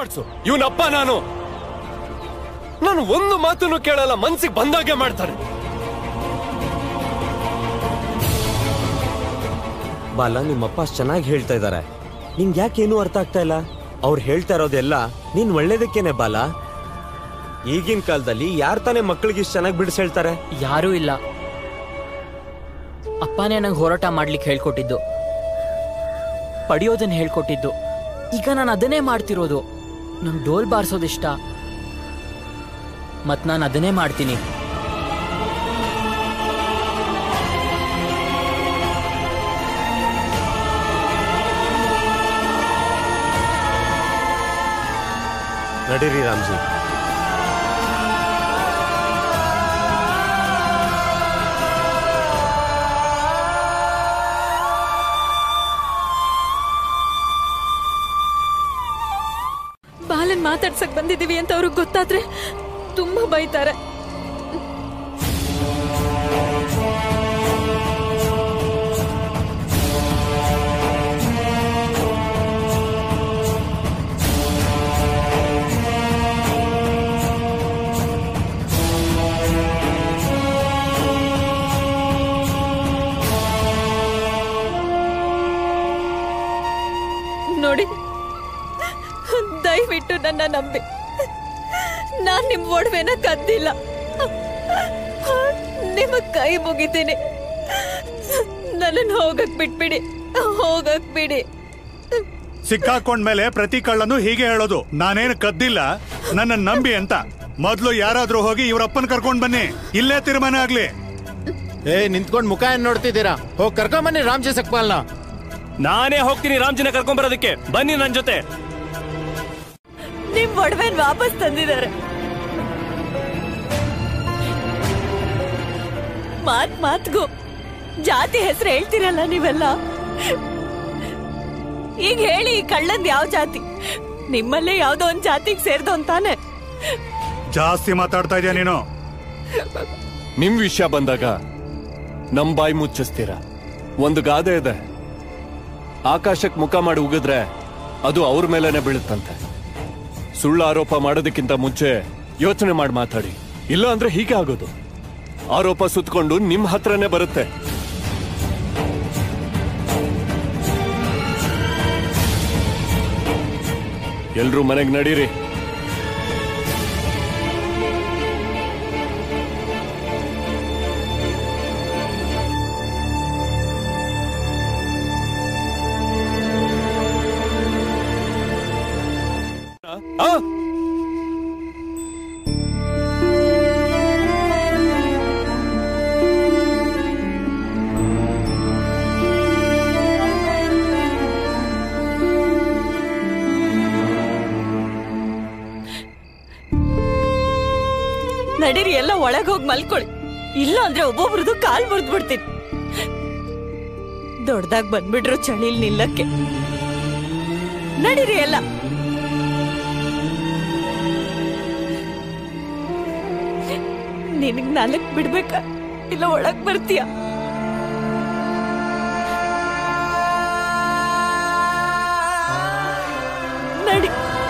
ಕಾಪಾಡ್ಸು ಇವನಪ್ಪ ನಾನು ನಾನು ಒಂದು ಮಾತನ್ನು ಕೇಳಲ್ಲ ಮನ್ಸಿಗೆ ಬಂದಾಗೆ ಮಾಡ್ತಾನೆ ಬಾಲ ನಿಮ್ಮಪ್ಪ ಅಷ್ಟ್ ಚೆನ್ನಾಗಿ ಹೇಳ್ತಾ ಇದಾರೆ ನಿಂಗೆ ಯಾಕೇನು ಅರ್ಥ ಆಗ್ತಾ ಇಲ್ಲ ಅವ್ರು ಹೇಳ್ತಾ ಇರೋದೆಲ್ಲ ನೀನ್ ಒಳ್ಳೇದಕ್ಕೇನೆ ಬಾಲ ಈಗಿನ ಕಾಲದಲ್ಲಿ ಯಾರ್ ತಾನೇ ಮಕ್ಕಳಿಗೆ ಇಷ್ಟು ಚೆನ್ನಾಗಿ ಬಿಡಿಸ್ ಹೇಳ್ತಾರೆ ಯಾರೂ ಇಲ್ಲ ಅಪ್ಪನೇ ನಂಗೆ ಹೋರಾಟ ಮಾಡ್ಲಿಕ್ಕೆ ಹೇಳ್ಕೊಟ್ಟಿದ್ದು ಪಡಿಯೋದನ್ನ ಹೇಳ್ಕೊಟ್ಟಿದ್ದು ಈಗ ನಾನು ಅದನ್ನೇ ಮಾಡ್ತಿರೋದು ನಂಗೆ ಡೋಲ್ ಬಾರಿಸೋದಿಷ್ಟ ಮತ್ ನಾನು ಅದನ್ನೇ ಮಾಡ್ತೀನಿ ನಡೀರಿ ರಾಮ್ಜಿ ಬಾಲನ್ ಮಾತಾಡ್ಸಕ್ ಬಂದಿದೀವಿ ಅಂತ ಅವ್ರಿಗೆ ಗೊತ್ತಾದ್ರೆ ತುಂಬಾ ಬೈತಾರೆ ನೋಡಿ ದಯವಿಟ್ಟು ನನ್ನ ನಂಬಿ ನಾನ್ ನಿಮ್ ಒಡವೆನ ಕದ್ದಿಲ್ಲ ನಿಮ್ಮ ಕೈ ಮುಗಿತೀನಿ ನನ್ನನ್ನು ಹೋಗಕ್ ಬಿಟ್ಬಿಡಿ ಹೋಗಕ್ ಬಿಡಿ ಸಿಕ್ಕಾಕೊಂಡ್ಮೇಲೆ ಪ್ರತಿ ಕಳ್ಳನು ಹೀಗೆ ಹೇಳೋದು ನಾನೇನು ಕದ್ದಿಲ್ಲ ನನ್ನ ನಂಬಿ ಅಂತ ಮೊದ್ಲು ಯಾರಾದ್ರೂ ಹೋಗಿ ಇವ್ರಪ್ಪನ್ ಕರ್ಕೊಂಡ್ ಬನ್ನಿ ಇಲ್ಲೇ ತೀರ್ಮಾನ ಆಗ್ಲಿ ಏ ನಿಂತ್ಕೊಂಡ್ ಮುಖ ಏನ್ ನೋಡ್ತಿದ್ದೀರಾ ಹೋಗ್ ಕರ್ಕೊಂಬನ್ನಿ ರಾಮ್ಜಿ ಸಕ್ಪಾಲ್ನ ನಾನೇ ಹೋಗ್ತೀನಿ ರಾಮ್ಜಿನ ಕರ್ಕೊಂಡ್ ಬರೋದಕ್ಕೆ ಬನ್ನಿ ನನ್ ಜೊತೆ ನಿಮ್ ಒಡವೆನ್ ವಾಪಸ್ ತಂದಿದ್ದಾರೆ ಮಾತ್ ಮಾತ್ಗೂ ಜಾತಿ ಹೆಸರು ಹೇಳ್ತೀರಲ್ಲ ನೀವೆಲ್ಲ ಈಗ ಹೇಳಿ ಈ ಕಳ್ಳಂದ್ ಯಾವ ಜಾತಿ ನಿಮ್ಮಲ್ಲೇ ಯಾವ್ದೋ ಒಂದ್ ಜಾತಿಗೆ ಸೇರ್ದು ಅಂತಾನೆ ಜಾಸ್ತಿ ಮಾತಾಡ್ತಾ ಇದೀಯ ನೀನು ನಿಮ್ ವಿಷಯ ಬಂದಾಗ ನಮ್ ಬಾಯಿ ಮುಚ್ಚಿಸ್ತೀರ ಒಂದು ಗಾದೆ ಇದೆ ಆಕಾಶಕ್ ಮುಖ ಮಾಡಿ ಉಗಿದ್ರೆ ಅದು ಅವ್ರ ಮೇಲೇನೆ ಬೀಳುತ್ತಂತೆ ಸುಳ್ಳು ಆರೋಪ ಮಾಡೋದಕ್ಕಿಂತ ಮುಂಚೆ ಯೋಚನೆ ಮಾಡಿ ಮಾತಾಡಿ ಇಲ್ಲ ಅಂದ್ರೆ ಹೀಗೆ ಆಗೋದು ಆರೋಪ ಸುತ್ಕೊಂಡು ನಿಮ್ ಹತ್ರನೇ ಬರುತ್ತೆ ಎಲ್ರೂ ಮನೆಗ್ ನಡೀರಿ ಆ? ನಡೀರಿ ಎಲ್ಲ ಒಳಗ್ ಹೋಗಿ ಮಲ್ಕೊಳ್ಳಿ ಇಲ್ಲ ಅಂದ್ರೆ ಒಬ್ಬೊಬ್ರದ್ದು ಕಾಲ್ ಮುರಿದ್ ಬಿಡ್ತೀನಿ ದೊಡ್ಡದಾಗ್ ಬಂದ್ಬಿಟ್ರು ಚಳಿಲ್ ನಿಲ್ಲಕ್ಕೆ ನಡೀರಿ ಎಲ್ಲ ನಿನಗ್ ನಾಲ್ಕ್ ಬಿಡ್ಬೇಕಾ ಇಲ್ಲ ಒಳಗ್ ಬರ್ತೀಯ ನಡಿ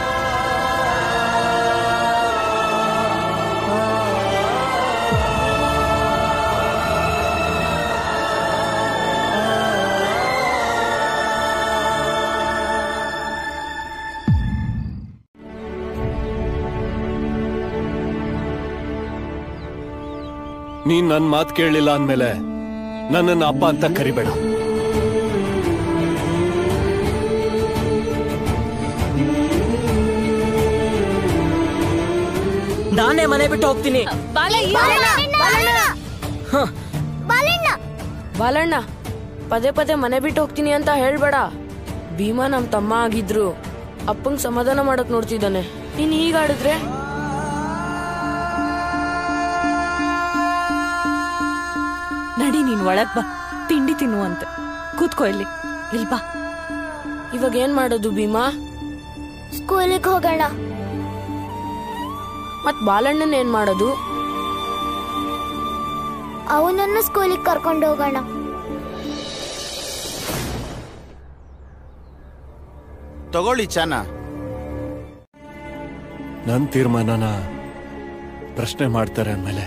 ನೀನ್ ನನ್ ಮಾತ್ ಕೇಳಲಿಲ್ಲ ಅಂದ್ಮೇಲೆ ನನ್ನನ್ನ ಅಪ್ಪ ಅಂತ ಕರಿಬೇಡ ನಾನೇ ಮನೆ ಬಿಟ್ಟು ಹೋಗ್ತೀನಿ ಬಾಲಣ್ಣ ಪದೇ ಪದೇ ಮನೆ ಬಿಟ್ಟು ಹೋಗ್ತೀನಿ ಅಂತ ಹೇಳ್ಬೇಡ ಭೀಮಾ ನಮ್ ತಮ್ಮ ಆಗಿದ್ರು ಅಪ್ಪಂಗ್ ಸಮಾಧಾನ ಮಾಡಕ್ ನೋಡ್ತಿದ್ದಾನೆ ನೀನ್ ಈಗ ಆಡಿದ್ರೆ ನಡಿ ನೀನ್ ಒಳಗ್ ಬಾ ತಿಂಡಿ ತಿನ್ನುವಂತೆ ಕೂತ್ಕೋ ಇಲ್ಲಿ ಇಲ್ ಬಾ ಇವಾಗ ಏನ್ ಮಾಡೋದು ಭೀಮಾ ಸ್ಕೂಲಿಗೆ ಹೋಗೋಣ ಮತ್ ಬಾಲಣ್ಣನ್ ಏನ್ ಮಾಡೋದು ಅವನನ್ನು ಸ್ಕೂಲಿಗೆ ಕರ್ಕೊಂಡು ಹೋಗೋಣ ತಗೊಳ್ಳಿ ಚಾನ ನನ್ನ ತೀರ್ಮಾನನ ಪ್ರಶ್ನೆ ಮಾಡ್ತಾರೆ ಅಂದ್ಮೇಲೆ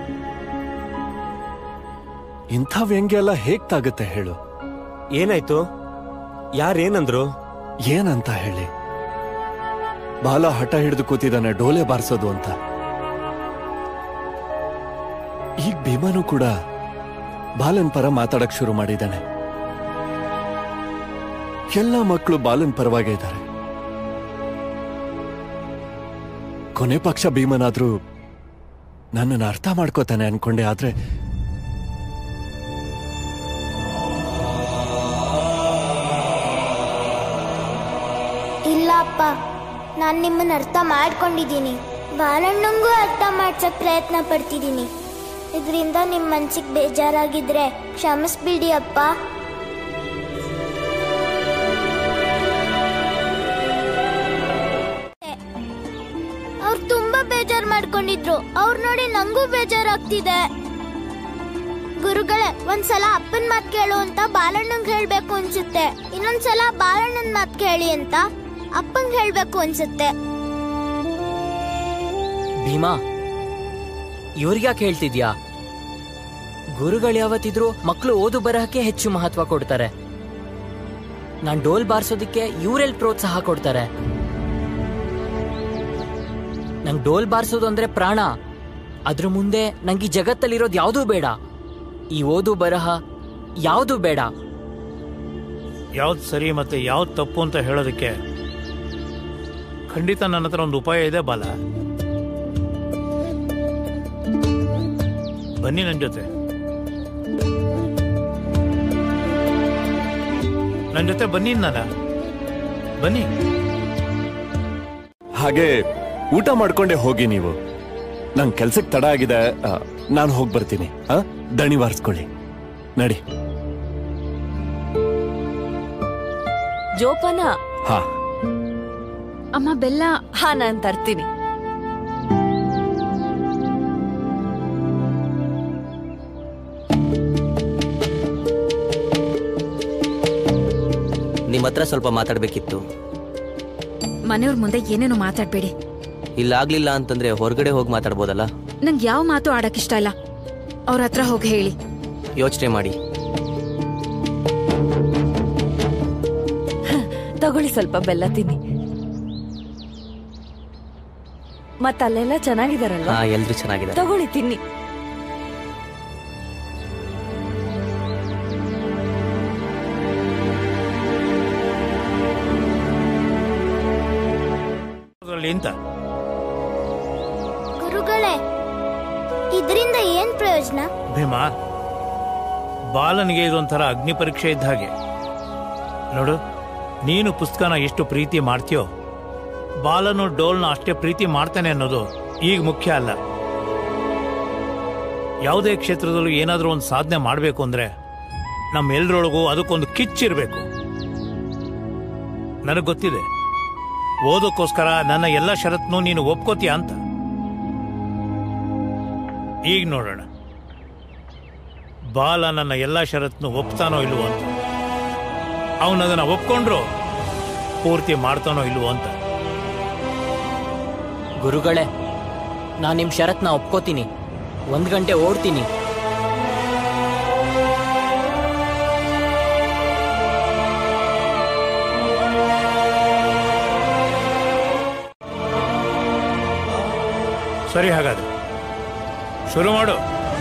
ಇಂಥ ವ್ಯಂಗ್ಯ ಎಲ್ಲ ಹೇಗ್ ತಾಗುತ್ತೆ ಹೇಳು ಏನಾಯ್ತು ಯಾರೇನಂದ್ರು ಏನಂತ ಹೇಳಿ ಬಾಲ ಹಠ ಹಿಡಿದು ಕೂತಿದ್ದಾನೆ ಡೋಲೆ ಬಾರಿಸೋದು ಅಂತ ಈಗ ಭೀಮನು ಕೂಡ ಬಾಲನ್ ಪರ ಮಾತಾಡಕ್ ಶುರು ಮಾಡಿದ್ದಾನೆ ಎಲ್ಲ ಮಕ್ಕಳು ಬಾಲನ್ ಪರವಾಗೇ ಇದ್ದಾರೆ ಕೊನೆ ಪಕ್ಷ ಭೀಮನಾದ್ರೂ ನನ್ನನ್ನು ಅರ್ಥ ಮಾಡ್ಕೋತಾನೆ ಅನ್ಕೊಂಡೆ ಆದ್ರೆ ಇಲ್ಲ ಅಪ್ಪ ನಾನು ನಿಮ್ಮನ್ನ ಅರ್ಥ ಮಾಡ್ಕೊಂಡಿದ್ದೀನಿ ಬಾಲಣ್ಣಂಗೂ ಅರ್ಥ ಮಾಡ್ಸಕ್ ಪ್ರಯತ್ನ ಪಡ್ತಿದ್ದೀನಿ ಇದರಿಂದ ನಿಮ್ಮ ಮನ್ಸಿಗೆ ಬೇಜಾರಾಗಿದ್ರೆ ಕ್ಷಮಿಸ್ಬಿಡಿ ಅಪ್ಪ ಅವ್ರು ತುಂಬಾ ಬೇಜಾರ್ ಮಾಡ್ಕೊಂಡಿದ್ರು ಅವ್ರು ನೋಡಿ ನಂಗೂ ಬೇಜಾರಾಗ್ತಿದೆ ಗುರುಗಳೇ ಒಂದ್ಸಲ ಅಪ್ಪನ್ ಮಾತ್ ಕೇಳು ಅಂತ ಬಾಲಣ್ಣಂಗ್ ಹೇಳ್ಬೇಕು ಅನ್ಸುತ್ತೆ ಇನ್ನೊಂದ್ಸಲ ಬಾಲಣ್ಣನ್ ಮಾತ್ ಕೇಳಿ ಅಂತ ಅಪ್ಪಂಗ್ ಹೇಳ್ಬೇಕು ಅನ್ಸುತ್ತೆ ಭೀಮಾ ಇವ್ರಿಗ್ಯಾಕೆ ಹೇಳ್ತಿದ್ಯಾ ಗುರುಗಳು ಯಾವತ್ತಿದ್ರು ಮಕ್ಕಳು ಓದು ಬರಹಕ್ಕೆ ಹೆಚ್ಚು ಮಹತ್ವ ಕೊಡ್ತಾರೆ ನಾನ್ ಡೋಲ್ ಬಾರ್ಸೋದಿಕ್ಕೆ ಇವ್ರೆಲ್ ಪ್ರೋತ್ಸಾಹ ಕೊಡ್ತಾರೆ ನಂಗ್ ಡೋಲ್ ಬಾರ್ಸೋದು ಅಂದ್ರೆ ಪ್ರಾಣ ಅದ್ರ ಮುಂದೆ ನಂಗೆ ಈ ಜಗತ್ತಲ್ಲಿರೋದು ಯಾವುದೂ ಬೇಡ ಈ ಓದು ಬರಹ ಯಾವುದೂ ಬೇಡ ಯಾವ್ದು ಸರಿ ಮತ್ತೆ ಯಾವ್ದು ತಪ್ಪು ಅಂತ ಹೇಳೋದಕ್ಕೆ ಖಂಡಿತ ನನ್ನ ಹತ್ರ ಒಂದು ಉಪಾಯ ಇದೆ ಬಾಲ ಬನ್ನಿ ನನ್ನ ಜೊತೆ ನನ್ನ ಜೊತೆ ಬನ್ನಿ ನಾನ ಬನ್ನಿ ಹಾಗೆ ಊಟ ಮಾಡ್ಕೊಂಡೆ ಹೋಗಿ ನೀವು ನಂಗ್ ಕೆಲ್ಸಕ್ಕೆ ತಡ ಆಗಿದೆ ನಾನು ಹೋಗಿ ಬರ್ತೀನಿ ಆ? ದಣಿ ಬಾರಿಸ್ಕೊಳ್ಳಿ ನಡಿ ಜೋಪಾನ ಹಾ ಅಮ್ಮ ಬೆಲ್ಲ ಹಾ ನಾನ್ ತರ್ತೀನಿ ನಿಮ್ಮ ಹತ್ರ ಸ್ವಲ್ಪ ಮಾತಾಡ್ಬೇಕಿತ್ತು ಮನೆಯವ್ರ ಮುಂದೆ ಏನೇನು ಮಾತಾಡ್ಬೇಡಿ ಇಲ್ಲಾಗ್ಲಿಲ್ಲ ಅಂತಂದ್ರೆ ಹೊರಗಡೆ ಹೋಗಿ ಮಾತಾಡ್ಬೋದಲ್ಲ ನಂಗೆ ಯಾವ ಮಾತು ಆಡಕ್ ಇಷ್ಟ ಇಲ್ಲ ಅವ್ರ ಹತ್ರ ಹೋಗಿ ಹೇಳಿ ಯೋಚನೆ ಮಾಡಿ ತಗೊಳ್ಳಿ ಸ್ವಲ್ಪ ಬೆಲ್ಲ ತಿನ್ನಿ ಮತ್ತ ಅಲ್ಲೆಲ್ಲ ಚೆನ್ನಾಗಿದಾರಲ್ವಾ ಹಾ ಎಲ್ರು ಚೆನ್ನಾಗಿದೆ ತಗೊಳ್ಳಿ ತಿನ್ನಿ ಅದ್ರಲ್ಲಿ ಅಂತ ಗುರುಗಳೇ ಇದರಿಂದ ಏನ್ ಪ್ರಯೋಜನ ಭೀಮ ಬಾಲನಿಗೆ ಇದೊಂಥರ ಅಗ್ನಿ ಪರೀಕ್ಷೆ ಇದ್ದ ಹಾಗೆ ನೋಡು ನೀನು ಪುಸ್ತಕನ ಎಷ್ಟು ಪ್ರೀತಿ ಮಾಡ್ತೀಯೋ ಬಾಲನು ಡೋಲ್ನ ಅಷ್ಟೇ ಪ್ರೀತಿ ಮಾಡ್ತಾನೆ ಅನ್ನೋದು ಈಗ ಮುಖ್ಯ ಅಲ್ಲ ಯಾವುದೇ ಕ್ಷೇತ್ರದಲ್ಲೂ ಏನಾದರೂ ಒಂದು ಸಾಧನೆ ಮಾಡಬೇಕು ಅಂದ್ರೆ ನಮ್ಮೆಲ್ಲರೊಳಗೂ ಅದಕ್ಕೊಂದು ಕಿಚ್ಚಿರಬೇಕು ನನಗೆ ಗೊತ್ತಿದೆ ಓದೋಕ್ಕೋಸ್ಕರ ನನ್ನ ಎಲ್ಲ ಷರತ್ನು ನೀನು ಒಪ್ಕೋತೀಯ ಅಂತ ಈಗ ನೋಡೋಣ ಬಾಲ ನನ್ನ ಎಲ್ಲ ಷರತ್ನು ಒಪ್ತಾನೋ ಇಲ್ವೋ ಅಂತ ಅವನದನ್ನ ಒಪ್ಕೊಂಡ್ರು ಪೂರ್ತಿ ಮಾಡ್ತಾನೋ ಇಲ್ವೋ ಅಂತ ಗುರುಗಳೇ ನಾನ್ ನಿಮ್ ಷರತ್ನ ಒಪ್ಕೋತೀನಿ ಒಂದ್ ಗಂಟೆ ಓಡ್ತೀನಿ ಸರಿ ಹಾಗಾದ್ರೆ ಶುರು ಮಾಡು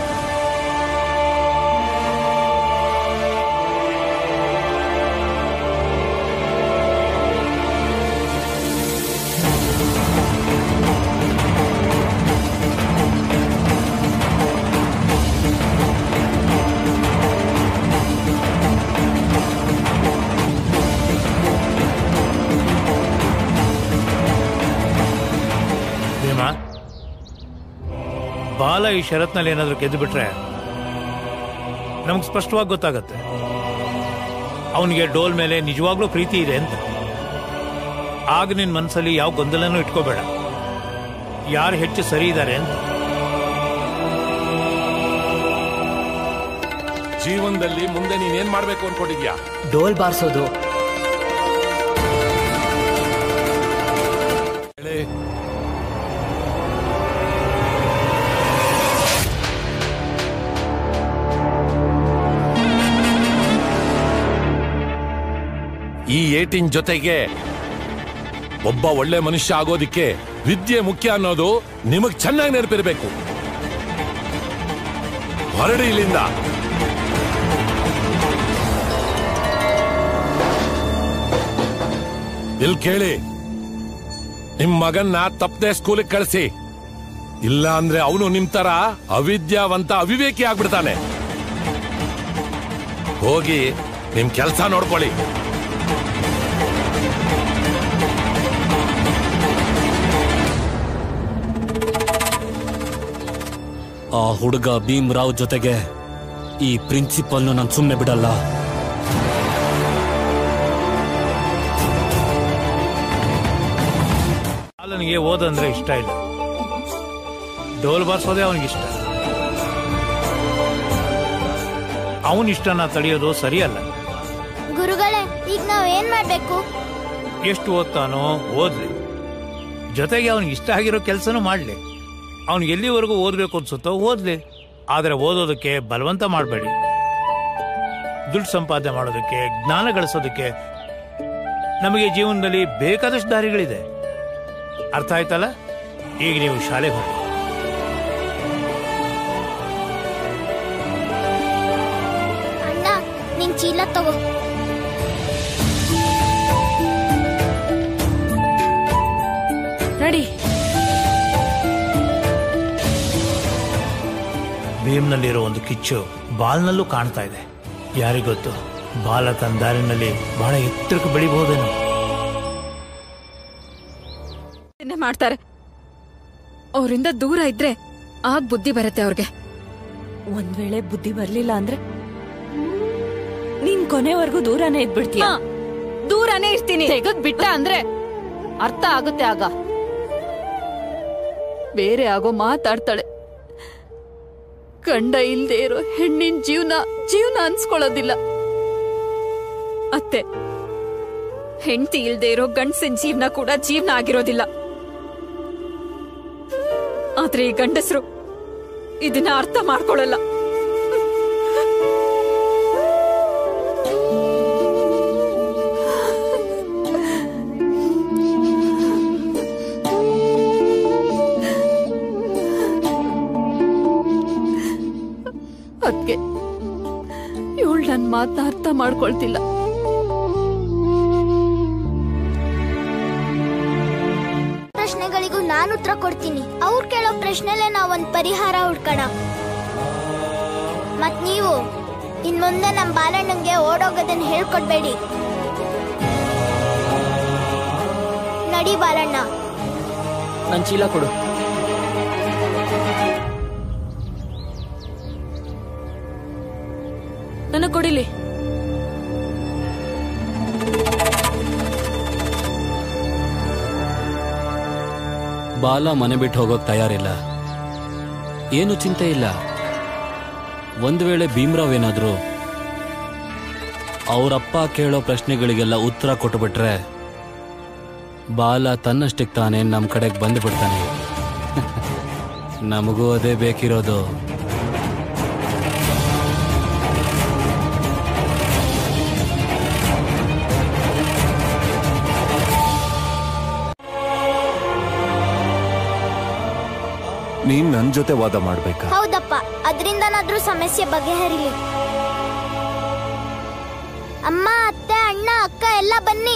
ಭೀಮಾ ಬಾಲ ಈ ಷರತ್ನಲ್ಲಿ ಏನಾದರೂ ಗೆದ್ದು ಬಿಟ್ರೆ ನಮ್ಗೆ ಸ್ಪಷ್ಟವಾಗಿ ಗೊತ್ತಾಗತ್ತೆ ಅವನಿಗೆ ಡೋಲ್ ಮೇಲೆ ನಿಜವಾಗ್ಲೂ ಪ್ರೀತಿ ಇದೆ ಅಂತ ಆಗ ನಿನ್ನ ಮನಸ್ಸಲ್ಲಿ ಯಾವ ಗೊಂದಲನೂ ಇಟ್ಕೋಬೇಡ ಯಾರು ಹೆಚ್ಚು ಸರಿ ಇದ್ದಾರೆ ಅಂತ ಜೀವನದಲ್ಲಿ ಮುಂದೆ ನೀನೇನ್ ಮಾಡ್ಬೇಕು ಅನ್ಕೊಂಡಿದ್ಯಾ ಡೋಲ್ ಬಾರ್ಸೋದು ಹೇಳಿ ಈ ಏಟಿನ್ ಜೊತೆಗೆ ಒಬ್ಬ ಒಳ್ಳೆ ಮನುಷ್ಯ ಆಗೋದಿಕ್ಕೆ ವಿದ್ಯೆ ಮುಖ್ಯ ಅನ್ನೋದು ನಿಮಗ್ ಚೆನ್ನಾಗಿ ನೆನಪಿರ್ಬೇಕು ಹೊರಡಿ ಇಲ್ಲಿಂದ ಇಲ್ ಕೇಳಿ ನಿಮ್ ಮಗನ್ನ ತಪ್ಪದೆ ಸ್ಕೂಲಿಗೆ ಕಳಿಸಿ ಇಲ್ಲ ಅಂದ್ರೆ ಅವನು ನಿಮ್ ತರ ಅವಿದ್ಯಾವಂತ ಅವಿವೇಕಿ ಆಗ್ಬಿಡ್ತಾನೆ ಹೋಗಿ ನಿಮ್ ಕೆಲಸ ನೋಡ್ಕೊಳ್ಳಿ ಆ ಹುಡುಗ ಭೀಮ್ರಾವ್ ಜೊತೆಗೆ ಈ ಪ್ರಿನ್ಸಿಪಲ್ನು ನಾನು ಸುಮ್ಮನೆ ಬಿಡಲ್ಲ ಬಾಲನಿಗೆ ಓದಂದ್ರೆ ಇಷ್ಟ ಇಲ್ಲ ಡೋಲ್ ಬಾರ್ಸೋದೇ ಅವನಿಗೆ ಇಷ್ಟ ಅವನ ಇಷ್ಟನ ತಡೆಯೋದು ಸರಿಯಲ್ಲ ಗುರುಗಳೇ ಈಗ ನಾವ್ ಏನ್ ಮಾಡ್ಬೇಕು ಎಷ್ಟು ಓದ್ತಾನೋ ಓದ್ಲಿ ಜೊತೆಗೆ ಅವನಿಗೆ ಇಷ್ಟ ಆಗಿರೋ ಕೆಲಸನೂ ಮಾಡ್ಲಿ ಅವ್ನಿಗೆ ಎಲ್ಲಿವರೆಗೂ ಓದ್ಬೇಕು ಅನ್ಸುತ್ತೋ ಓದ್ಲಿ ಆದ್ರೆ ಓದೋದಕ್ಕೆ ಬಲವಂತ ಮಾಡಬೇಡಿ ದುಡ್ಡು ಸಂಪಾದನೆ ಮಾಡೋದಕ್ಕೆ ಜ್ಞಾನ ಗಳಿಸೋದಕ್ಕೆ ನಮಗೆ ಜೀವನದಲ್ಲಿ ಬೇಕಾದಷ್ಟು ದಾರಿಗಳಿದೆ ಅರ್ಥ ಆಯ್ತಲ್ಲ ಈಗ ನೀವು ಶಾಲೆಗೆ ಹೋಗಿ ಅಣ್ಣ ನಿನ್ ಚೀಲ ತಗೋ ನಡಿ ಭೀಮ್ನಲ್ಲಿರೋ ಒಂದು ಕಿಚ್ಚು ಬಾಲ್ನಲ್ಲೂ ಕಾಣ್ತಾ ಇದೆ ಯಾರಿಗೊತ್ತು ಬಾಲ ತನ್ನ ದಾರಿನಲ್ಲಿ ಬಹಳ ಎತ್ತರಕ್ಕೆ ಬೆಳಿಬಹುದೇನೋ ಇದನ್ನೇ ಮಾಡ್ತಾರೆ ಅವರಿಂದ ದೂರ ಇದ್ರೆ ಆಗ ಬುದ್ಧಿ ಬರುತ್ತೆ ಅವ್ರಿಗೆ ಒಂದ್ ವೇಳೆ ಬುದ್ಧಿ ಬರ್ಲಿಲ್ಲ ಅಂದ್ರೆ ನೀನ್ ಕೊನೆವರೆಗೂ ದೂರನೇ ಇದ್ಬಿಡ್ತೀಯ ಹಾ, ದೂರನೇ ಇರ್ತೀನಿ ತೆಗದ್ ಬಿಟ್ಟ ಅಂದ್ರೆ ಅರ್ಥ ಆಗುತ್ತೆ ಆಗ ಬೇರೆ ಆಗೋ ಮಾತಾಡ್ತಾಳೆ ಗಂಡ ಇಲ್ದೇ ಇರೋ ಹೆಣ್ಣಿನ ಜೀವನ ಜೀವನ ಅನ್ಸ್ಕೊಳ್ಳೋದಿಲ್ಲ ಅತ್ತೆ ಹೆಂಡತಿ ಇಲ್ದೇ ಇರೋ ಗಂಡಸಿನ ಜೀವನ ಕೂಡ ಜೀವನ ಆಗಿರೋದಿಲ್ಲ ಆದ್ರೆ ಈ ಗಂಡಸರು ಇದನ್ನ ಅರ್ಥ ಮಾಡ್ಕೊಳ್ಳಲ್ಲ ಅದ್ಕೆ ಇವಳು ನನ್ ಮಾತನ್ನ ಅರ್ಥ ಮಾಡ್ಕೊಳ್ತಿಲ್ಲ ಪ್ರಶ್ನೆಗಳಿಗೂ ನಾನು ಉತ್ತರ ಕೊಡ್ತೀನಿ ಅವ್ರು ಕೇಳೋ ಪ್ರಶ್ನೆಲೆ ನಾವ್ ಒಂದ್ ಪರಿಹಾರ ಹುಡ್ಕೋಣ ಮತ್ ನೀವು ಇನ್ ಮುಂದೆ ನಮ್ ಬಾಲಣ್ಣಂಗೆ ಓಡೋಗೋದನ್ನ ಹೇಳ್ಕೊಡ್ಬೇಡಿ ನಡಿ ಬಾಲಣ್ಣ ನನ್ ಚೀಲ ಕೊಡು ನನಗ್ ಕೊಡಿಲಿ ಬಾಲ ಮನೆ ಬಿಟ್ಟು ಹೋಗೋಕ್ ತಯಾರಿಲ್ಲ ಏನು ಚಿಂತೆ ಇಲ್ಲ ಒಂದ್ ವೇಳೆ ಭೀಮ್ರಾವ್ ಏನಾದ್ರು ಅವರಪ್ಪ ಕೇಳೋ ಪ್ರಶ್ನೆಗಳಿಗೆಲ್ಲ ಉತ್ತರ ಕೊಟ್ಟುಬಿಟ್ರೆ ಬಾಲ ತನ್ನಷ್ಟಕ್ಕೆ ತಾನೇ ನಮ್ಮ ಕಡೆಗೆ ಬಂದ್ಬಿಡ್ತಾನೆ ನಮಗೂ ಅದೇ ಬೇಕಿರೋದು ನೀನ್ ನನ್ ಜೊತೆ ವಾದ ಮಾಡ್ಬೇಕಾ ಹೌದಪ್ಪ ಅದರಿಂದನಾದ್ರೂ ಸಮಸ್ಯೆ ಬಗೆಹರಿಲಿ ಅಮ್ಮ ಅತ್ತೆ ಅಣ್ಣ ಅಕ್ಕ ಎಲ್ಲ ಬನ್ನಿ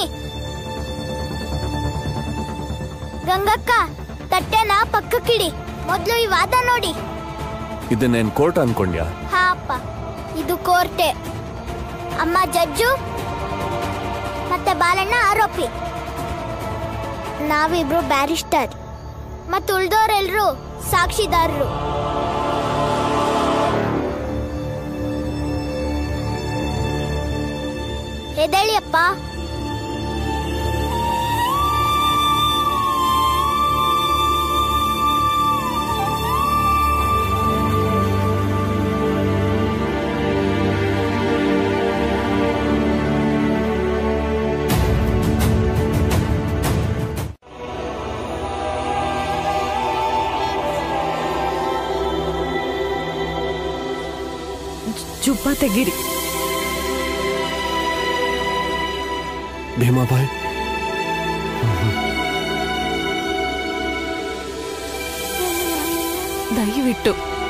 ಗಂಗಕ್ಕ ತಟ್ಟೆನ ಪಕ್ಕಕ್ಕಿಡಿ ಮೊದ್ಲು ಈ ವಾದ ನೋಡಿ ಇದನ್ನೇನ್ ಕೋರ್ಟ್ ಅನ್ಕೊಂಡ್ಯಾ ಹಾ ಅಪ್ಪ ಇದು ಕೋರ್ಟೆ ಅಮ್ಮ ಜಡ್ಜು ಮತ್ತೆ ಬಾಲಣ್ಣ ಆರೋಪಿ ನಾವಿಬ್ರು ಬ್ಯಾರಿಸ್ಟರ್ ಮತ್ತು ಉಳ್ದೋರೆಲ್ರು ಸಾಕ್ಷಿದಾರರು ಎದ್ದೇಳಿ ಅಪ್ಪ ಜುಬ್ಬ ತೆಗೀರಿ ಭೀಮಾಬಾಯಿ ದಯವಿಟ್ಟು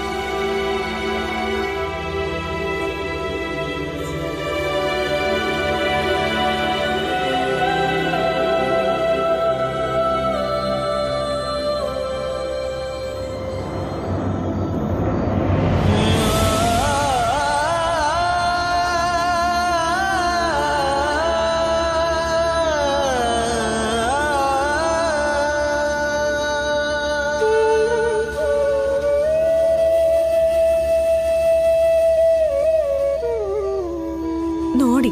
ನೋಡಿ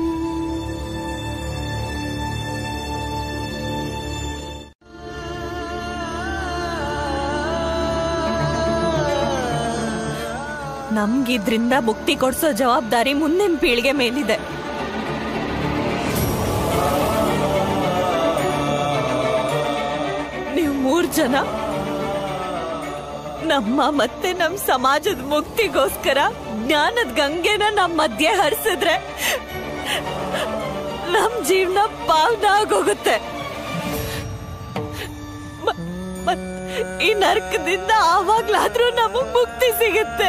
ನಮ್ಗಿದ್ರಿಂದ ಮುಕ್ತಿ ಕೊಡ್ಸೋ ಜವಾಬ್ದಾರಿ ಮುಂದಿನ ಪೀಳಿಗೆ ಮೇಲಿದೆ ನೀವು ಮೂರ್ ಜನ ನಮ್ಮ ಮತ್ತೆ ನಮ್ ಸಮಾಜದ ಮುಕ್ತಿಗೋಸ್ಕರ ಜ್ಞಾನದ ಗಂಗೆನ ನಮ್ ಮಧ್ಯೆ ಹರಿಸಿದ್ರೆ ನಮ್ ಜೀವನ ಪಾವನ ಆಗೋಗುತ್ತೆ ಮ- ಮತ್ ಈ ನರ್ಕದಿಂದ ಆವಾಗ್ಲಾದ್ರೂ ನಮಗ್ ಮುಕ್ತಿ ಸಿಗುತ್ತೆ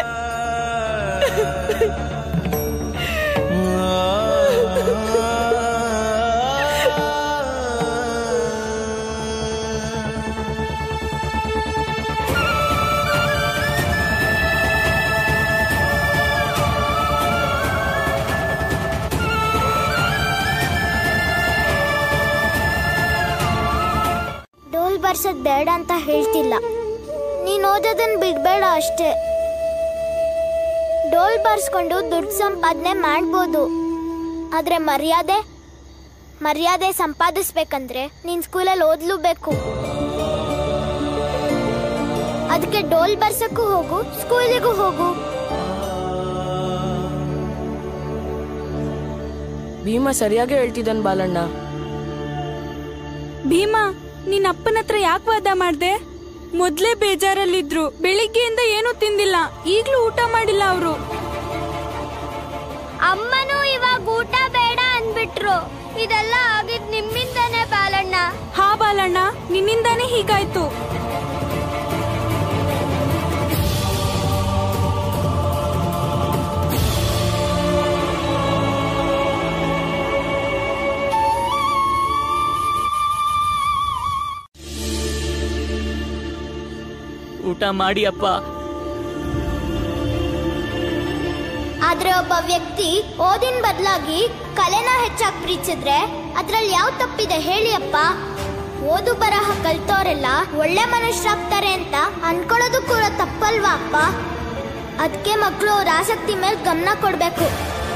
ಡೋಲ್ ಬರ್ಸೋದ್ ಬೇಡ ಅಂತ ಹೇಳ್ತಿಲ್ಲ ನೀನ್ ಓದೋದನ್ ಬಿಡ್ಬೇಡ ಅಷ್ಟೇ ಡೋಲ್ ಬರ್ಸ್ಕೊಂಡು ದುಡ್ಡು ಸಂಪಾದನೆ ಮಾಡ್ಬೋದು ಆದ್ರೆ ಮರ್ಯಾದೆ ಮರ್ಯಾದೆ ಸಂಪಾದಿಸ್ಬೇಕಂದ್ರೆ ನೀನ್ ಸ್ಕೂಲಲ್ಲಿ ಓದ್ಲೂಬೇಕು ಅದಕ್ಕೆ ಡೋಲ್ ಬರ್ಸಕ್ಕೂ ಹೋಗು ಸ್ಕೂಲಿಗೂ ಹೋಗು ಭೀಮ ಸರಿಯಾಗಿ ಹೇಳ್ತಿದ್ದಾನೆ ಬಾಲಣ್ಣ ಭೀಮಾ ನಿನ್ನ ಅಪ್ಪನ ಹತ್ರ ಯಾಕೆ ವಾದ ಮಾಡ್ದೆ ಮೊದ್ಲೇ ಬೇಜಾರಲ್ಲಿದ್ರು ಬೆಳಿಗ್ಗೆಯಿಂದ ಏನೂ ತಿಂದಿಲ್ಲ ಈಗ್ಲೂ ಊಟ ಮಾಡಿಲ್ಲ ಅವರು ಅಮ್ಮನೂ ಇವಾಗ ಊಟ ಬೇಡ ಅಂದ್ಬಿಟ್ರು ಇದೆಲ್ಲ ಆಗಿದ್ ನಿಮ್ಮಿಂದನೇ ಬಾಲಣ್ಣ ಹಾ ಬಾಲಣ್ಣ ನಿನ್ನಿಂದಾನೇ ಹೀಗಾಯ್ತು ಊಟ ಮಾಡಿ ಅಪ್ಪ ಆದ್ರೆ ಒಬ್ಬ ವ್ಯಕ್ತಿ ಓದಿನ ಬದಲಾಗಿ ಕಲೆನ ಹೆಚ್ಚಾಗಿ ಪ್ರೀತಿಸಿದ್ರೆ ಅದ್ರಲ್ಲಿ ಯಾವ ತಪ್ಪಿದೆ ಹೇಳಿ ಅಪ್ಪ ಓದು ಬರಹ ಕಲ್ತೋರೆಲ್ಲ ಒಳ್ಳೆ ಮನುಷ್ಯರಾಗ್ತಾರೆ ಅಂತ ಅನ್ಕೊಳ್ಳೋದು ಕೂಡ ತಪ್ಪಲ್ವಾ ಅಪ್ಪ ಅದಕ್ಕೆ ಮಕ್ಕಳು ಅವ್ರ ಆಸಕ್ತಿ ಮೇಲೆ ಗಮನ ಕೊಡ್ಬೇಕು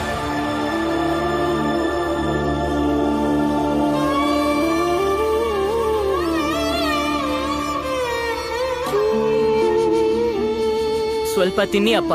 ಸ್ವಲ್ಪ ತಿನ್ನಿ ಅಪ್ಪ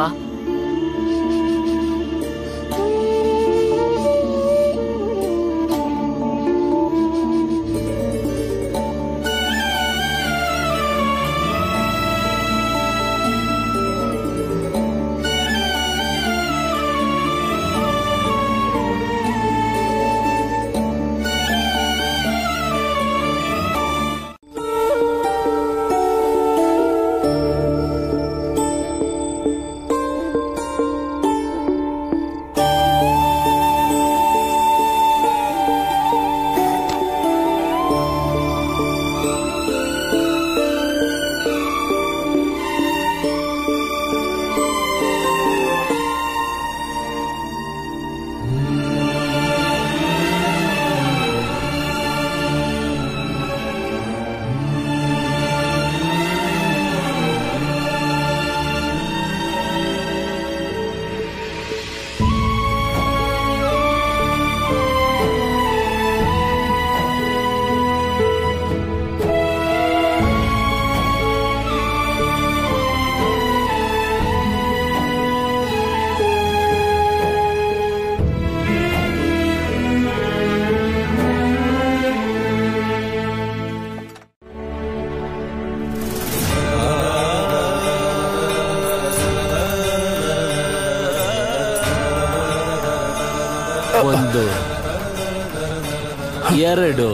ಒಂದು ಎರಡು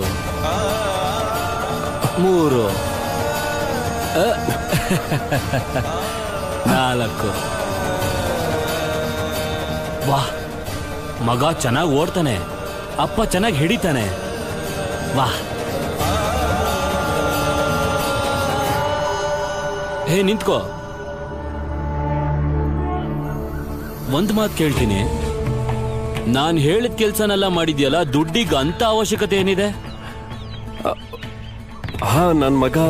ಮೂರು ಅ, ನಾಲ್ಕು ವಾಹ್ ಮಗ ಚೆನ್ನಾಗಿ ಓಡ್ತಾನೆ ಅಪ್ಪ ಚೆನ್ನಾಗಿ ಹಿಡಿತಾನೆ ವಾಹ್ ಹೇ ನಿಂತ್ಕೋ ಒಂದ್ ಮಾತು ಕೇಳ್ತೀನಿ ನಾನ್ ಹೇಳಿದ ಕೆಲ್ಸನೆಲ್ಲ ಮಾಡಿದ್ಯಲ್ಲ ದುಡ್ಡಿಗೆ ಅಂತ ಅವಶ್ಯಕತೆ ಏನಿದೆ ಹಾ ನನ್ ಮಗ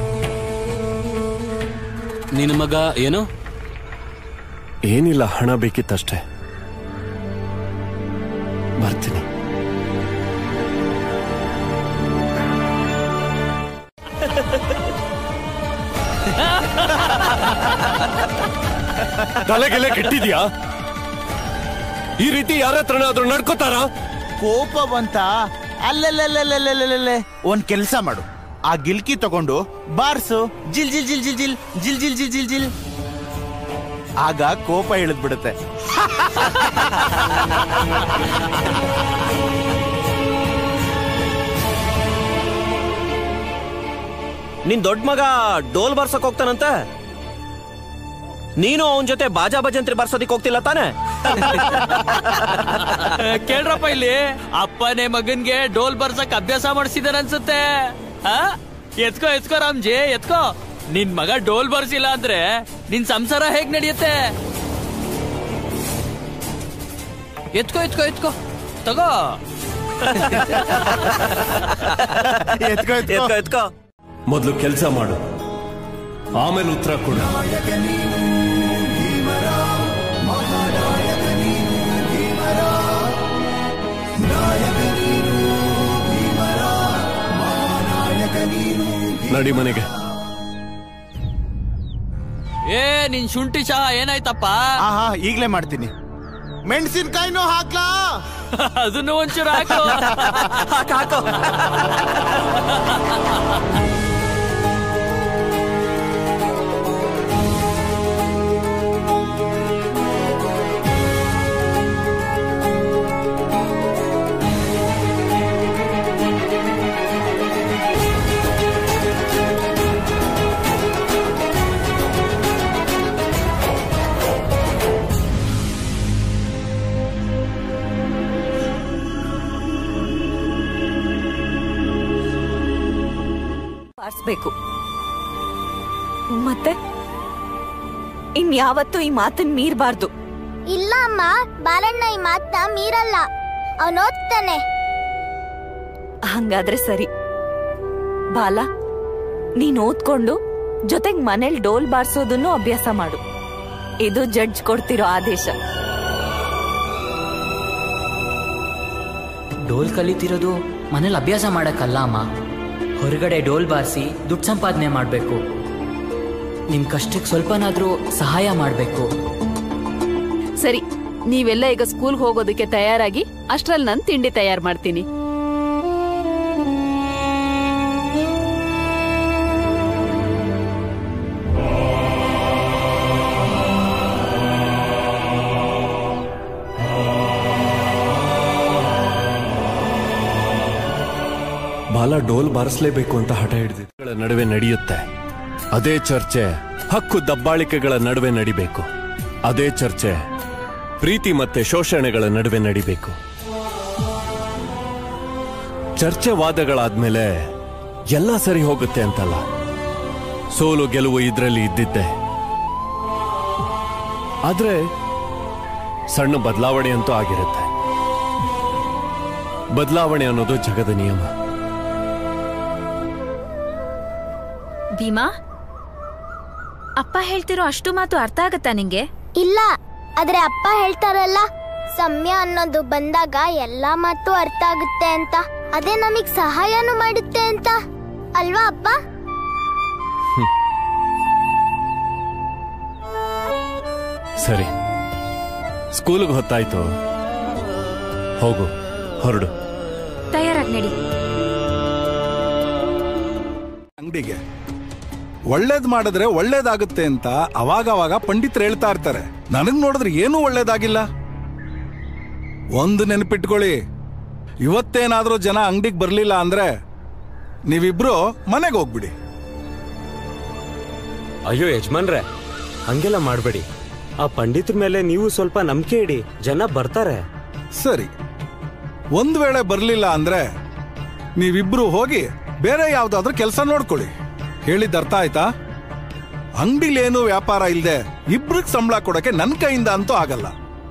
ನಿನ್ನ ಮಗ ಏನು ಏನಿಲ್ಲ ಹಣ ಬೇಕಿತ್ತಷ್ಟೇ ಬರ್ತೀನಿ ತಲೆಗೆಲೆ ಕೆಟ್ಟಿದ್ಯಾ ಈ ರೀತಿ ಯಾರ ಹತ್ರನಾದ್ರೂ ನಡ್ಕೋತಾರಾ ಕೋಪ ಬಂತ ಅಲ್ಲೆಲ್ಲೆಲ್ಲೆಲ್ಲೆಲ್ಲೆಲ್ಲೆ ಒಂದ್ ಕೆಲ್ಸ ಮಾಡು ಆ ಗಿಲ್ಕಿ ತಗೊಂಡು ಬಾರ್ಸು ಜಿಲ್ ಜಿಲ್ ಜಿಲ್ ಜಿಲ್ ಜಿಲ್ ಜಿಲ್ ಜಿಲ್ ಜಿಲ್ ಜಿಲ್ ಜಿಲ್ ಆಗ ಕೋಪ ಇಳಿದ್ ಬಿಡುತ್ತೆ ನಿನ್ ದೊಡ್ಡ ಮಗ ಡೋಲ್ ಬಾರ್ಸಕ್ ಹೋಗ್ತಾನಂತೆ ನೀನು ಅವನ್ ಜೊತೆ ಬಾಜಾ ಭಜಂತ್ರಿ ಬಾರ್ಸೋದಿಕ್ ಹೋಗ್ತಿಲ್ಲ ತಾನೆ ಕೇಳ್ರಪ್ಪ ಇಲ್ಲಿ ಅಪ್ಪನೇ ಮಗನ್ಗೆ ಡೋಲ್ ಬರ್ಸಕ್ ಅಭ್ಯಾಸ ಮಾಡಿಸಿದಾರೆ ಅನ್ಸುತ್ತೆ ಆ? ಎತ್ಕೋ ಎತ್ಕೋ ರಾಮ್ಜಿ ಎತ್ಕೋ ನಿನ್ ಮಗ ಡೋಲ್ ಬರ್ಸಿಲ್ಲ ಅಂದ್ರೆ ನಿನ್ ಸಂಸಾರ ಹೇಗ್ ನಡೆಯುತ್ತೆ ಎತ್ಕೋ ಎತ್ಕೋ ಎತ್ಕೋ ತಗೋ ಎತ್ಕೋ ಎತ್ಕೋ ಎತ್ಕೋ ಮೊದಲು ಕೆಲಸ ಮಾಡು ಆಮೇಲೆ ಉತ್ತರ ಕೊಡು ನಡಿ ಮನೆಗೆ ಏ ನಿನ್ ಶುಂಠಿ ಚಹಾ ಏನಾಯ್ತಪ್ಪ ಆಹಾ ಈಗ್ಲೇ ಮಾಡ್ತೀನಿ ಮೆಣಸಿನ್ಕಾಯಿನೂ ಹಾಕ್ಲಾ ಅದನ್ನು ಒಂಚೂರು ಹಾಕು ಹಾಕು ಬಾರಿಸ್ಬೇಕು ಮತ್ತೆ ಇನ್ಯಾವತ್ತೂ ಈ ಮಾತನ್ನ ಮೀರ್ಬಾರ್ದು ಇಲ್ಲ ಅಮ್ಮ ಬಾಲಣ್ಣ ಈ ಮಾತನ್ನ ಮೀರಲ್ಲ ಅವನು ಓದ್ತಾನೆ ಹಂಗಾದ್ರೆ ಸರಿ ಬಾಲ ನೀನ್ ಓದ್ಕೊಂಡು ಜೊತೆಗ್ ಮನೇಲಿ ಡೋಲ್ ಬಾರ್ಸೋದನ್ನು ಅಭ್ಯಾಸ ಮಾಡು ಇದು ಜಡ್ಜ್ ಕೊಡ್ತಿರೋ ಆದೇಶ ಡೋಲ್ ಕಲಿತಿರೋದು ಮನೇಲಿ ಅಭ್ಯಾಸ ಮಾಡಕ್ಕಲ್ಲ ಅಮ್ಮ ಹೊರಗಡೆ ಡೋಲ್ ಬಾರಿಸಿ ದುಡ್ಡು ಸಂಪಾದನೆ ಮಾಡಬೇಕು ನಿಮ್ ಕಷ್ಟಕ್ಕೆ ಸ್ವಲ್ಪನಾದ್ರೂ ಸಹಾಯ ಮಾಡಬೇಕು ಸರಿ ನೀವೆಲ್ಲ ಈಗ ಸ್ಕೂಲ್ ಹೋಗೋದಕ್ಕೆ ತಯಾರಾಗಿ ಅಷ್ಟ್ರಲ್ಲಿ ನಾನು ತಿಂಡಿ ತಯಾರು ಮಾಡ್ತೀನಿ ಬಾಲ ಡೋಲ್ ಬಾರಿಸಲೇಬೇಕು ಅಂತ ಹಠ ಹಿಡಿದಿಗಳ ನಡುವೆ ನಡೆಯುತ್ತೆ ಅದೇ ಚರ್ಚೆ ಹಕ್ಕು ದಬ್ಬಾಳಿಕೆಗಳ ನಡುವೆ ನಡಿಬೇಕು ಅದೇ ಚರ್ಚೆ ಪ್ರೀತಿ ಮತ್ತೆ ಶೋಷಣೆಗಳ ನಡುವೆ ನಡಿಬೇಕು ಚರ್ಚೆ ವಾದಗಳಾದ್ಮೇಲೆ ಎಲ್ಲ ಸರಿ ಹೋಗುತ್ತೆ ಅಂತಲ್ಲ ಸೋಲು ಗೆಲುವು ಇದ್ರಲ್ಲಿ ಇದ್ದಿದ್ದೆ ಆದ್ರೆ ಸಣ್ಣ ಬದಲಾವಣೆ ಅಂತೂ ಆಗಿರುತ್ತೆ ಬದಲಾವಣೆ ಅನ್ನೋದು ಜಗದ ನಿಯಮ ಭೀಮಾ ಅಪ್ಪ ಹೇಳ್ತಿರೋ ಅಷ್ಟು ಮಾತು ಅರ್ಥ ಆಗತ್ತಾ ನಿಂಗೆ ಇಲ್ಲ ಆದ್ರೆ ಅಪ್ಪ ಹೇಳ್ತಾರಲ್ಲ ಸಮಯ ಅನ್ನೋದು ಬಂದಾಗ ಎಲ್ಲಾ ಮಾತು ಅರ್ಥ ಆಗುತ್ತೆ ಅಂತ ಅದೇ ನಮಗ್ ಸಹಾಯನೂ ಮಾಡುತ್ತೆ ಅಂತ ಅಲ್ವಾ ಅಪ್ಪ ಸರಿ ಸ್ಕೂಲ್ಗೆ ಹೊತ್ತಾಯ್ತು ಹೋಗು ಹೊರಡು ತಯಾರಾಗಿ ನಡಿ ಅಂಗಡಿಗೆ ಒಳ್ಳೇದ್ ಮಾಡಿದ್ರೆ ಒಳ್ಳೇದಾಗುತ್ತೆ ಅಂತ ಅವಾಗವಾಗ ಪಂಡಿತರು ಹೇಳ್ತಾ ಇರ್ತಾರೆ ನನಗ್ ನೋಡಿದ್ರೆ ಏನೂ ಒಳ್ಳೇದಾಗಿಲ್ಲ ಒಂದು ನೆನಪಿಟ್ಕೊಳ್ಳಿ ಇವತ್ತೇನಾದ್ರೂ ಜನ ಅಂಗಡಿಗೆ ಬರ್ಲಿಲ್ಲ ಅಂದ್ರೆ ನೀವಿಬ್ರು ಮನೆಗೆ ಹೋಗ್ಬಿಡಿ ಅಯ್ಯೋ ಯಜಮಾನ್ರೆ ಹಂಗೆಲ್ಲ ಮಾಡ್ಬೇಡಿ ಆ ಪಂಡಿತರ ಮೇಲೆ ನೀವು ಸ್ವಲ್ಪ ನಂಬಿಕೆ ಇಡಿ ಜನ ಬರ್ತಾರೆ ಸರಿ ಒಂದ್ ವೇಳೆ ಬರ್ಲಿಲ್ಲ ಅಂದ್ರೆ ನೀವಿಬ್ರು ಹೋಗಿ ಬೇರೆ ಯಾವ್ದಾದ್ರೂ ಕೆಲಸ ನೋಡ್ಕೊಳ್ಳಿ ಹೇಳಿದ ಅರ್ಥ ಆಯ್ತಾ ಅಂಗಡಿಲೇನು ವ್ಯಾಪಾರ ಇಲ್ದೆ ಇಬ್ರಿಗೆ ಸಂಬಳ ಕೊಡಕ್ಕೆ ನನ್ ಕೈಯಿಂದ ಅಂತೂ ಆಗಲ್ಲ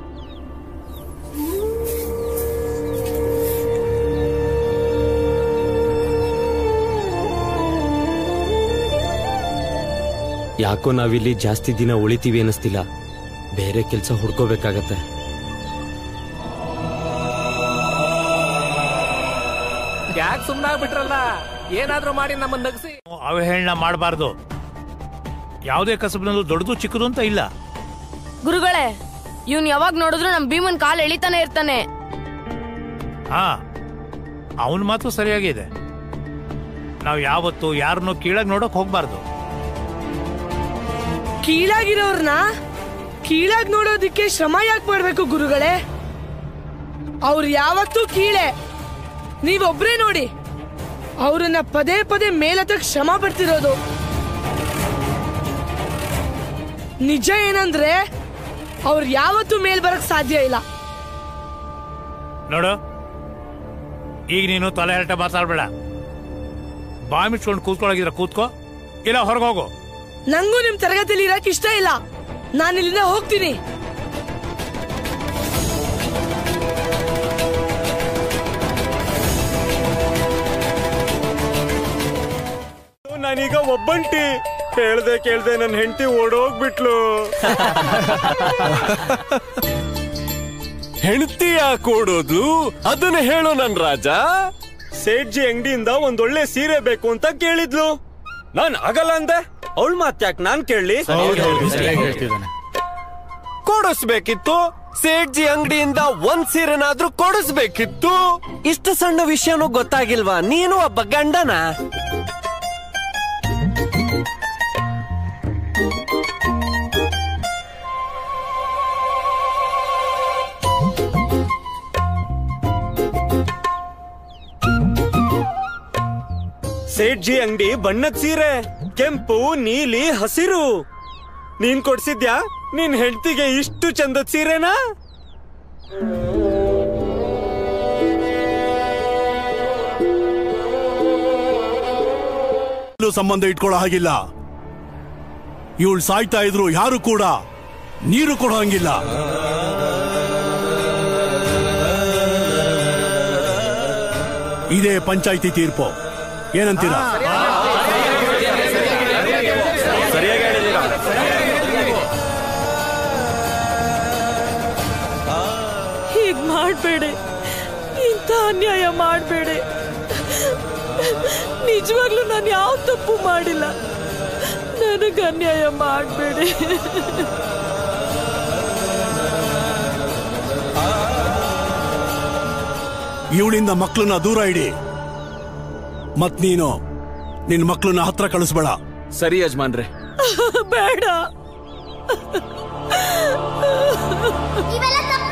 ಯಾಕೋ ನಾವಿಲ್ಲಿ ಜಾಸ್ತಿ ದಿನ ಉಳಿತೀವಿ ಅನ್ನಿಸ್ತಿಲ್ಲ ಬೇರೆ ಕೆಲಸ ಹುಡ್ಕೋಬೇಕಾಗತ್ತೆ ಯಾಕೆ ಸುಮ್ಮನಾಗ್ಬಿಟ್ರಲ್ಲ ಏನಾದ್ರೂ ಮಾಡಿ ನಮ್ಮನ್ನ ನಗಿಸಿ ಅವಹೇಳನ ಮಾಡಬಾರ್ದು ಯಾವುದೇ ಕಸಬಿನಲ್ಲೂ ದೊಡ್ಡದು ಚಿಕ್ಕದು ಅಂತ ಇಲ್ಲ ಗುರುಗಳೇ ಇವ್ನ್ ಯಾವಾಗ ನೋಡಿದ್ರು ನಮ್ ಭೀಮನ್ ಕಾಲ್ ಎಳಿತಾನೆ ಇರ್ತಾನೆ ಹಾ ಅವನ ಮಾತು ಸರಿಯಾಗಿದೆ ನಾವು ಯಾವತ್ತು ಯಾರನ್ನೂ ಕೀಳಾಗಿ ನೋಡಕ್ ಹೋಗ್ಬಾರ್ದು ಕೀಳಾಗಿರೋರ್ನ ಕೀಳಾಗಿ ನೋಡೋದಿಕ್ಕೆ ಶ್ರಮ ಯಾಕೆ ಮಾಡ್ಬೇಕು ಗುರುಗಳೇ ಅವ್ರು ಯಾವತ್ತೂ ಕೀಳೆ ನೀವೊಬ್ರೇ ನೋಡಿ ಅವ್ರನ್ನ ಪದೇ ಪದೇ ಮೇಲತ್ತಕ್ ಶ್ರಮ ಪಡ್ತಿರೋದು ನಿಜ ಏನಂದ್ರೆ ಅವ್ರು ಯಾವತ್ತೂ ಮೇಲ್ ಬರಕ್ ಸಾಧ್ಯ ಇಲ್ಲ ನೋಡು ಈಗ ನೀನು ತಲೆ ಹರಟೆ ಮಾತಾಡ್ಬೇಡ ಬಾಯಿ ಮುಚ್ಕೊಂಡು ಕೂತ್ಕೊಳ್ಳೋಗಿದ್ರೆ ಕೂತ್ಕೋ ಇಲ್ಲ ಹೊರಗೆ ಹೋಗು ನಂಗೂ ನಿಮ್ ತರಗತಿಲಿ ಇರಕ್ ಇಷ್ಟ ಇಲ್ಲ ನಾನು ಇಲ್ಲಿಂದ ಹೋಗ್ತೀನಿ ನಾನೀಗ ಒಬ್ಬಂಟಿ ಹೇಳ್ದೆ ಕೇಳ್ದೆ ನನ್ನ ಹೆಂಡತಿ ಓಡೋಗ್ಬಿಟ್ಲು ಹೆಂಡತಿ ಯಾಕೆ ಓಡೋದು ಅದನ್ನ ಹೇಳು ನನ್ ರಾಜ ಸೇಠ್ಜಿ ಅಂಗಡಿಯಿಂದ ಒಂದೊಳ್ಳೆ ಸೀರೆ ಬೇಕು ಅಂತ ಕೇಳಿದ್ಲು ನಾನ್ ಆಗಲ್ಲ ಅಂದೆ ಅವಳ ಮಾತ್ ಯಾಕೆ ನಾನ್ ಕೇಳಲಿ ಕೊಡಿಸ್ಬೇಕಿತ್ತು ಸೇಠ್ಜಿ ಅಂಗಡಿಯಿಂದ ಒಂದ್ ಸೀರೆನಾದ್ರೂ ಕೊಡಿಸ್ಬೇಕಿತ್ತು ಇಷ್ಟು ಸಣ್ಣ ವಿಷಯನೂ ಗೊತ್ತಾಗಿಲ್ವಾ ನೀನು ಒಬ್ಬ ಗಂಡನ ಸೇಠ್ಜಿ ಅಂಗಡಿ ಬಣ್ಣದ ಸೀರೆ ಕೆಂಪು ನೀಲಿ ಹಸಿರು ನೀನ್ ಕೊಡ್ಸಿದ್ಯಾ ನಿನ್ ಹೆಂಡತಿಗೆ ಇಷ್ಟು ಚಂದದ ಸೀರೆನಾ ಎಲ್ಲೂ ಸಂಬಂಧ ಇಟ್ಕೊಳ್ಳೋ ಹಾಗಿಲ್ಲ ಇವಳು ಸಾಯ್ತಾ ಇದ್ರು ಯಾರು ಕೂಡ ನೀರು ಕೊಡೋ ಹಂಗಿಲ್ಲ ಇದೇ ಪಂಚಾಯಿತಿ ತೀರ್ಪು ಏನಂತೀರಾ ಹೀಗ್ ಮಾಡ್ಬೇಡಿ ಇಂಥ ಅನ್ಯಾಯ ಮಾಡ್ಬೇಡಿ ನಿಜವಾಗ್ಲೂ ನಾನು ಯಾವ ತಪ್ಪು ಮಾಡಿಲ್ಲ ನನಗೆ ಅನ್ಯಾಯ ಮಾಡಬೇಡಿ ಇವಳಿಂದ ಮಕ್ಕಳನ್ನ ದೂರ ಇಡಿ ಮತ್ ನೀನು ನಿನ್ ಮಕ್ಕಳನ್ನ ಹತ್ರ ಕಳಿಸ್ಬೇಡ ಸರಿ ಯಜಮಾನ್ರೆ ಬೇಡ ಇವೆಲ್ಲ ತಪ್ಪು